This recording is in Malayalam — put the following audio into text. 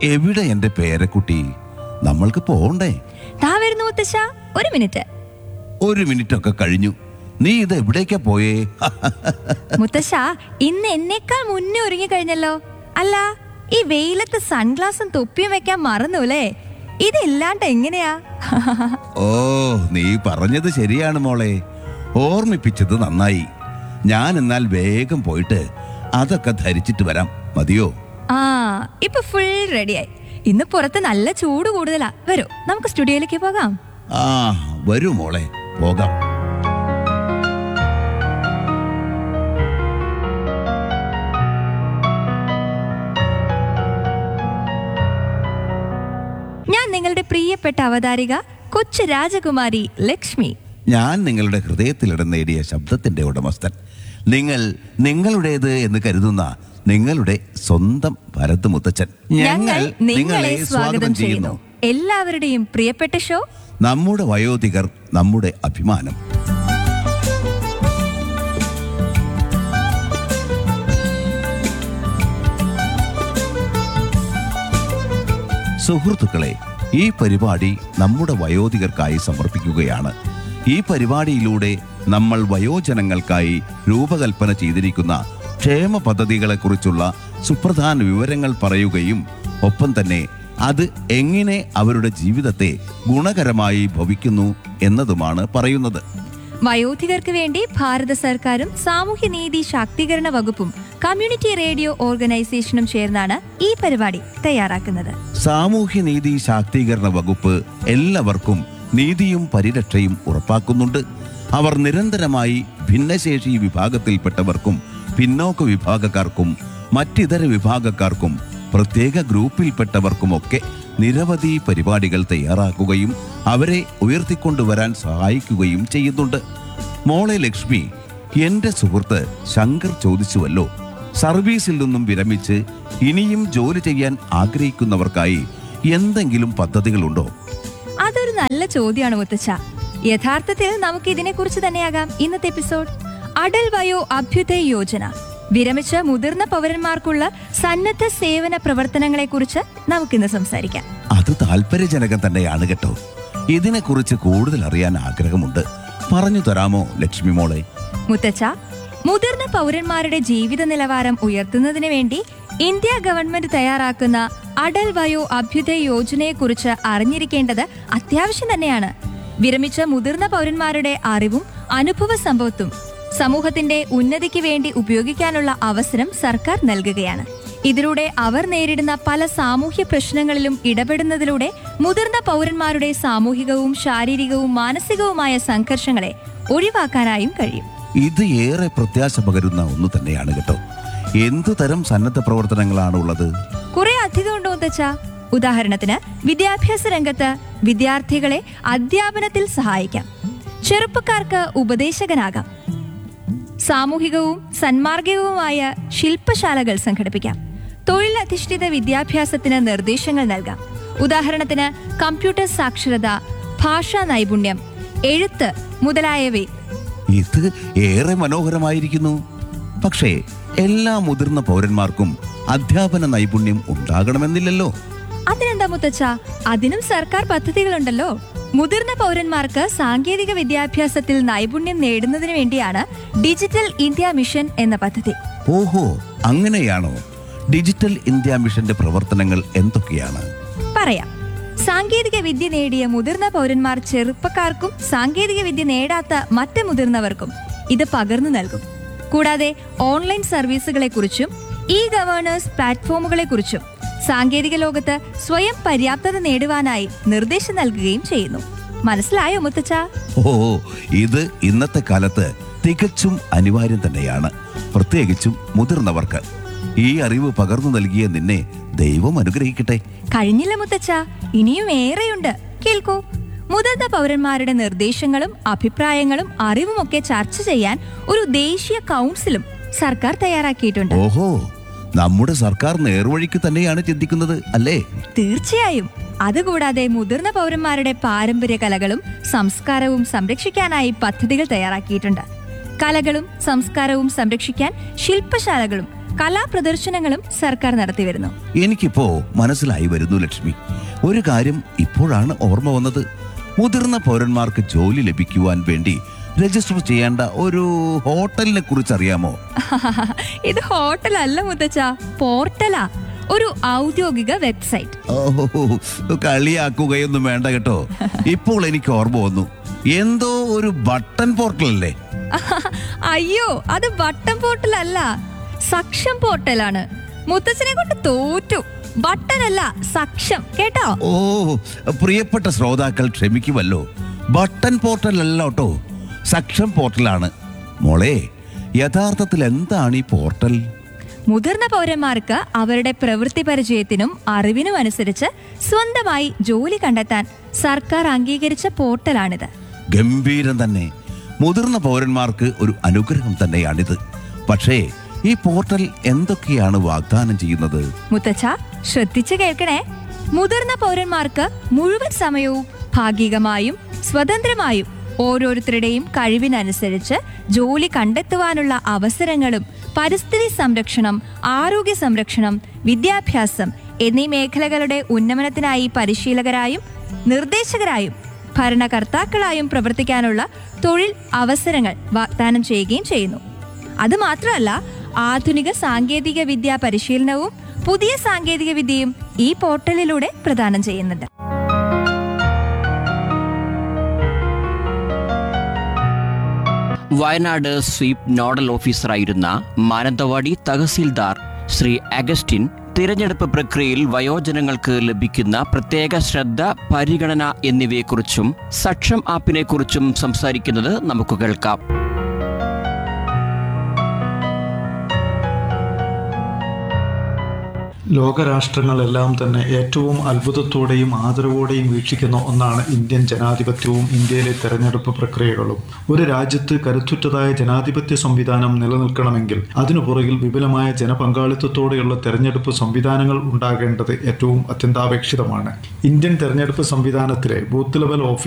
എവിടെ എന്റെ പേരക്കുട്ടി നമ്മൾക്ക് പോണ്ടേ താ വരുന്നു മുത്തശ്ശ ഒരു മിനിറ്റ് ഒരു മിനിറ്റ് ഒക്കെ കഴിഞ്ഞു നീ ഇത് എവിടേക്കാ പോയേ മുത്തശ്ശ ഇന്ന് എന്നേക്കാൾ മുന്നേ ഒരുങ്ങി കഴിഞ്ഞല്ലോ അല്ല ഈ വെയിലത്ത് സൺഗ്ലാസും തൊപ്പിയും വെക്കാൻ മറന്നുല്ലേ ഇതില്ലാണ്ട് എങ്ങനെയാ ഓ നീ പറഞ്ഞത് ശരിയാണ് മോളെ ഓർമ്മിപ്പിച്ചത് നന്നായി ഞാൻ എന്നാൽ വേഗം പോയിട്ട് അതൊക്കെ ധരിച്ചിട്ട് വരാം മതിയോ ആ ഇപ്പൊ ഫുൾ റെഡിയായി ഇന്ന് പുറത്ത് നല്ല ചൂട് കൂടുതലാ വരൂ നമുക്ക് സ്റ്റുഡിയോയിലേക്ക് പോകാം ആ വരൂ മോളെ പോകാം ഞാൻ നിങ്ങളുടെ പ്രിയപ്പെട്ട അവതാരിക കൊച്ചു രാജകുമാരി ലക്ഷ്മി ഞാൻ നിങ്ങളുടെ ഹൃദയത്തിലിടം നേടിയ ശബ്ദത്തിന്റെ ഉടമസ്ഥൻ നിങ്ങൾ നിങ്ങളുടേത് എന്ന് കരുതുന്ന നിങ്ങളുടെ സ്വന്തം ഭരത് മുത്തച്ഛൻ ഞങ്ങൾ നിങ്ങളെ സ്വാഗതം ചെയ്യുന്നു എല്ലാവരുടെയും പ്രിയപ്പെട്ട ഷോ നമ്മുടെ വയോധികർ നമ്മുടെ അഭിമാനം സുഹൃത്തുക്കളെ ഈ പരിപാടി നമ്മുടെ വയോധികർക്കായി സമർപ്പിക്കുകയാണ് ഈ പരിപാടിയിലൂടെ നമ്മൾ വയോജനങ്ങൾക്കായി രൂപകൽപ്പന ചെയ്തിരിക്കുന്ന ക്ഷേമ പദ്ധതികളെക്കുറിച്ചുള്ള സുപ്രധാന വിവരങ്ങൾ പറയുകയും ഒപ്പം തന്നെ അത് എങ്ങനെ അവരുടെ ജീവിതത്തെ ഗുണകരമായി ഭവിക്കുന്നു എന്നതുമാണ് പറയുന്നത് വയോധികർക്ക് വേണ്ടി ഭാരത സർക്കാരും സാമൂഹ്യനീതി ശാക്തീകരണ വകുപ്പും കമ്മ്യൂണിറ്റി റേഡിയോ ഓർഗനൈസേഷനും ചേർന്നാണ് ഈ പരിപാടി തയ്യാറാക്കുന്നത് സാമൂഹ്യനീതി ശാക്തീകരണ വകുപ്പ് എല്ലാവർക്കും നീതിയും പരിരക്ഷയും ഉറപ്പാക്കുന്നുണ്ട് അവർ നിരന്തരമായി ഭിന്നശേഷി വിഭാഗത്തിൽപ്പെട്ടവർക്കും പിന്നോക്ക വിഭാഗക്കാർക്കും മറ്റിതര വിഭാഗക്കാർക്കും പ്രത്യേക ഗ്രൂപ്പിൽപ്പെട്ടവർക്കുമൊക്കെ നിരവധി പരിപാടികൾ തയ്യാറാക്കുകയും അവരെ ഉയർത്തിക്കൊണ്ടുവരാൻ സഹായിക്കുകയും ചെയ്യുന്നുണ്ട് മോളെ ലക്ഷ്മി എന്റെ സുഹൃത്ത് ശങ്കർ ചോദിച്ചുവല്ലോ സർവീസിൽ നിന്നും വിരമിച്ച് ഇനിയും ജോലി ചെയ്യാൻ ആഗ്രഹിക്കുന്നവർക്കായി എന്തെങ്കിലും പദ്ധതികളുണ്ടോ അതൊരു നല്ല ചോദ്യമാണ് മുത്തച്ഛ യഥാർത്ഥത്തിൽ നമുക്ക് ഇതിനെക്കുറിച്ച് തന്നെയാകാം ഇന്നത്തെ എപ്പിസോഡ് അടൽ വയോ അഭ്യുദയ യോജന വിരമിച്ച മുതിർന്ന പൗരന്മാർക്കുള്ള സന്നദ്ധ സേവന പ്രവർത്തനങ്ങളെക്കുറിച്ച് നമുക്കിന്ന് സംസാരിക്കാം അത് താല്പര്യജനകം തന്നെയാണ് കേട്ടോ ഇതിനെക്കുറിച്ച് കൂടുതൽ അറിയാൻ ആഗ്രഹമുണ്ട് പറഞ്ഞു തരാമോ ലക്ഷ്മി മോളെ മുത്തച്ഛ മുതിർന്ന പൗരന്മാരുടെ ജീവിത നിലവാരം ഉയർത്തുന്നതിന് വേണ്ടി ഇന്ത്യ ഗവൺമെന്റ് തയ്യാറാക്കുന്ന അടൽ വയോ അഭ്യുദയ യോജനയെക്കുറിച്ച് അറിഞ്ഞിരിക്കേണ്ടത് അത്യാവശ്യം തന്നെയാണ് വിരമിച്ച മുതിർന്ന പൗരന്മാരുടെ അറിവും അനുഭവ സമ്പത്തും സമൂഹത്തിന്റെ ഉന്നതിക്ക് വേണ്ടി ഉപയോഗിക്കാനുള്ള അവസരം സർക്കാർ നൽകുകയാണ് ഇതിലൂടെ അവർ നേരിടുന്ന പല സാമൂഹ്യ പ്രശ്നങ്ങളിലും ഇടപെടുന്നതിലൂടെ മുതിർന്ന പൗരന്മാരുടെ സാമൂഹികവും ശാരീരികവും മാനസികവുമായ സംഘർഷങ്ങളെ ഒഴിവാക്കാനായും കഴിയും ഇത് ഏറെ പ്രത്യാശ പകരുന്ന ഒന്ന് തന്നെയാണ് കേട്ടോ എന്തു തരം സന്നദ്ധ പ്രവർത്തനങ്ങളാണ് ഉള്ളത് കുറെ അധികം ഉണ്ടോ തെച്ചാ ഉദാഹരണത്തിന് വിദ്യാഭ്യാസ രംഗത്ത് വിദ്യാർത്ഥികളെ അധ്യാപനത്തിൽ സഹായിക്കാം ചെറുപ്പക്കാർക്ക് ഉപദേശകനാകാം സാമൂഹികവും സന്മാർഗികവുമായ ശില്പശാലകൾ സംഘടിപ്പിക്കാം തൊഴിലധിഷ്ഠിത വിദ്യാഭ്യാസത്തിന് നിർദ്ദേശങ്ങൾ നൽകാം ഉദാഹരണത്തിന് കമ്പ്യൂട്ടർ സാക്ഷരത ഭാഷാ നൈപുണ്യം എഴുത്ത് മുതലായവയെ ഇത് ഏറെ മനോഹരമായിരിക്കുന്നു പക്ഷേ എല്ലാ മുതിർന്ന പൗരന്മാർക്കും അധ്യാപന നൈപുണ്യം ഉണ്ടാകണമെന്നില്ലല്ലോ അതിനെന്താ മുത്തച്ഛ അതിനും സർക്കാർ പദ്ധതികളുണ്ടല്ലോ മുതിർന്ന പൗരന്മാർക്ക് സാങ്കേതിക വിദ്യാഭ്യാസത്തിൽ നൈപുണ്യം നേടുന്നതിന് വേണ്ടിയാണ് ഡിജിറ്റൽ ഇന്ത്യ മിഷൻ എന്ന പദ്ധതി ഓഹോ അങ്ങനെയാണോ ഡിജിറ്റൽ ഇന്ത്യ മിഷന്റെ പ്രവർത്തനങ്ങൾ എന്തൊക്കെയാണ് പറയാം സാങ്കേതിക വിദ്യ നേടിയ മുതിർന്ന പൗരന്മാർ ചെറുപ്പക്കാർക്കും സാങ്കേതിക വിദ്യ നേടാത്ത മറ്റ് മുതിർന്നവർക്കും ഇത് പകർന്നു നൽകും കൂടാതെ ഓൺലൈൻ സർവീസുകളെക്കുറിച്ചും ഇ ഗവേണേഴ്സ് പ്ലാറ്റ്ഫോമുകളെക്കുറിച്ചും സാങ്കേതിക ലോകത്ത് സ്വയം പര്യാപ്തത നേടുവാനായി നിർദ്ദേശം നൽകുകയും ചെയ്യുന്നു മനസ്സിലായോ മുത്തച്ഛ ഓ ഇത് ഇന്നത്തെ കാലത്ത് തികച്ചും അനിവാര്യം തന്നെയാണ് പ്രത്യേകിച്ചും മുതിർന്നവർക്ക് ഈ അറിവ് പകർന്നു നൽകിയ നിന്നെ ദൈവം അനുഗ്രഹിക്കട്ടെ കഴിഞ്ഞില്ല മുത്തച്ഛ ഇനിയും ഏറെയുണ്ട് കേൾക്കൂ മുതിർന്ന പൗരന്മാരുടെ നിർദ്ദേശങ്ങളും അഭിപ്രായങ്ങളും അറിവുമൊക്കെ ചർച്ച ചെയ്യാൻ ഒരു ദേശീയ കൗൺസിലും സർക്കാർ തയ്യാറാക്കിയിട്ടുണ്ട് ഓഹോ നമ്മുടെ സർക്കാർ നേർവഴിക്ക് തന്നെയാണ് ചിന്തിക്കുന്നത് അല്ലേ തീർച്ചയായും അതുകൂടാതെ മുതിർന്ന പൗരന്മാരുടെ പാരമ്പര്യ കലകളും സംസ്കാരവും സംരക്ഷിക്കാനായി പദ്ധതികൾ തയ്യാറാക്കിയിട്ടുണ്ട് കലകളും സംസ്കാരവും സംരക്ഷിക്കാൻ ശില്പശാലകളും കലാപ്രദർശനങ്ങളും സർക്കാർ നടത്തിവരുന്നു എനിക്കിപ്പോ മനസ്സിലായി വരുന്നു ലക്ഷ്മി ഒരു കാര്യം ഇപ്പോഴാണ് ഓർമ്മ വന്നത് മുതിർന്ന പൗരന്മാർക്ക് ജോലി ലഭിക്കുവാൻ വേണ്ടി രജിസ്റ്റർ ചെയ്യേണ്ട ഒരു ഹോട്ടലിനെ കുറിച്ച് അറിയാമോ ഇത് ഹോട്ടലല്ല മുത്തച്ഛ പോർട്ടലാ ഒരു ഔദ്യോഗിക വെബ്സൈറ്റ് ഓ കളിയാക്കുകയൊന്നും വേണ്ട കേട്ടോ ഇപ്പോൾ എനിക്ക് ഓർമ്മ വന്നു എന്തോ ഒരു ബട്ടൺ പോർട്ടൽ അല്ലേ അയ്യോ അത് ബട്ടൺ പോർട്ടലല്ല സക്ഷം പോർട്ടലാണ് മുത്തച്ഛനെ കൊണ്ട് തോറ്റു ബട്ടനല്ല സക്ഷം കേട്ടോ ഓ പ്രിയപ്പെട്ട ശ്രോതാക്കൾ ക്ഷമിക്കുമല്ലോ ബട്ടൺ പോർട്ടൽ അല്ല കേട്ടോ സക്ഷം പോർട്ടലാണ് മോളെ യഥാർത്ഥത്തിൽ എന്താണ് ഈ പോർട്ടൽ മുതിർന്ന പൗരന്മാർക്ക് അവരുടെ പ്രവൃത്തി പരിചയത്തിനും അറിവിനും അനുസരിച്ച് സ്വന്തമായി ജോലി കണ്ടെത്താൻ സർക്കാർ അംഗീകരിച്ച പോർട്ടലാണിത് ഗംഭീരം തന്നെ മുതിർന്ന പൗരന്മാർക്ക് ഒരു അനുഗ്രഹം തന്നെയാണിത് പക്ഷേ ഈ പോർട്ടൽ എന്തൊക്കെയാണ് വാഗ്ദാനം ചെയ്യുന്നത് മുത്തച്ഛ ശ്രദ്ധിച്ചു കേൾക്കണേ മുതിർന്ന പൗരന്മാർക്ക് മുഴുവൻ സമയവും ഭാഗികമായും സ്വതന്ത്രമായും ഓരോരുത്തരുടെയും കഴിവിനനുസരിച്ച് ജോലി കണ്ടെത്തുവാനുള്ള അവസരങ്ങളും പരിസ്ഥിതി സംരക്ഷണം ആരോഗ്യ സംരക്ഷണം വിദ്യാഭ്യാസം എന്നീ മേഖലകളുടെ ഉന്നമനത്തിനായി പരിശീലകരായും നിർദ്ദേശകരായും ഭരണകർത്താക്കളായും പ്രവർത്തിക്കാനുള്ള തൊഴിൽ അവസരങ്ങൾ വാഗ്ദാനം ചെയ്യുകയും ചെയ്യുന്നു അത് മാത്രമല്ല ആധുനിക സാങ്കേതിക വിദ്യാ പരിശീലനവും പുതിയ സാങ്കേതിക വിദ്യയും ഈ പോർട്ടലിലൂടെ പ്രദാനം ചെയ്യുന്നുണ്ട് വയനാട് സ്വീപ് നോഡൽ ഓഫീസറായിരുന്ന മാനന്തവാടി തഹസീൽദാർ ശ്രീ അഗസ്റ്റിൻ തിരഞ്ഞെടുപ്പ് പ്രക്രിയയിൽ വയോജനങ്ങൾക്ക് ലഭിക്കുന്ന പ്രത്യേക ശ്രദ്ധ പരിഗണന എന്നിവയെക്കുറിച്ചും സക്ഷം ആപ്പിനെക്കുറിച്ചും സംസാരിക്കുന്നത് നമുക്ക് കേൾക്കാം ലോകരാഷ്ട്രങ്ങളെല്ലാം തന്നെ ഏറ്റവും അത്ഭുതത്തോടെയും ആദരവോടെയും വീക്ഷിക്കുന്ന ഒന്നാണ് ഇന്ത്യൻ ജനാധിപത്യവും ഇന്ത്യയിലെ തെരഞ്ഞെടുപ്പ് പ്രക്രിയകളും ഒരു രാജ്യത്ത് കരുത്തുറ്റതായ ജനാധിപത്യ സംവിധാനം നിലനിൽക്കണമെങ്കിൽ അതിനു പുറകിൽ വിപുലമായ ജനപങ്കാളിത്തത്തോടെയുള്ള തെരഞ്ഞെടുപ്പ് സംവിധാനങ്ങൾ ഉണ്ടാകേണ്ടത് ഏറ്റവും അത്യന്താപേക്ഷിതമാണ് ഇന്ത്യൻ തെരഞ്ഞെടുപ്പ് സംവിധാനത്തിലെ ബൂത്ത് ലെവൽ ഓഫീസ്